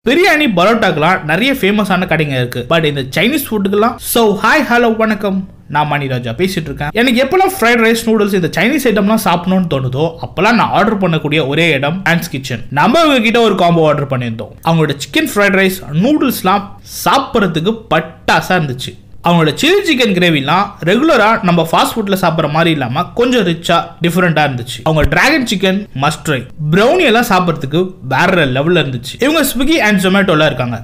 பிரியாணி பரோட்டாக்கெல்லாம் நிறைய ஃபேமஸான கடைங்க இருக்கு பட் இந்த சைனீஸ் ஃபுட்டுக்கெல்லாம் ஸோ ஹாய் ஹலோ வணக்கம் நான் மணிராஜா பேசிட்டு இருக்கேன் எனக்கு எப்பெல்லாம் ஃப்ரைட் ரைஸ் நூடுல்ஸ் இந்த சைனீஸ் ஐட்டம்லாம் சாப்பிடணும்னு தோணுதோ அப்பெல்லாம் நான் ஆர்டர் பண்ணக்கூடிய ஒரே இடம் ஆன்ஸ் கிச்சன் நம்ம இவங்க கிட்ட ஒரு காம்போ ஆர்டர் பண்ணியிருந்தோம் அவங்களோட சிக்கன் ஃப்ரைட் ரைஸ் நூடுல்ஸ்லாம் சாப்பிட்றதுக்கு பட்டாசா இருந்துச்சு அவங்களோட சில்லி சிக்கன் கிரேவிலாம் ரெகுலராக நம்ம ஃபாஸ்ட் ஃபுட்டில் சாப்பிட்ற மாதிரி இல்லாமல் கொஞ்சம் ரிச்சாக டிஃப்ரெண்ட்டாக இருந்துச்சு அவங்க dragon chicken must try brownie எல்லாம் சாப்பிட்றதுக்கு வேற லெவலில் இருந்துச்சு இவங்க ஸ்விக்கி அண்ட் ஜொமேட்டோல இருக்காங்க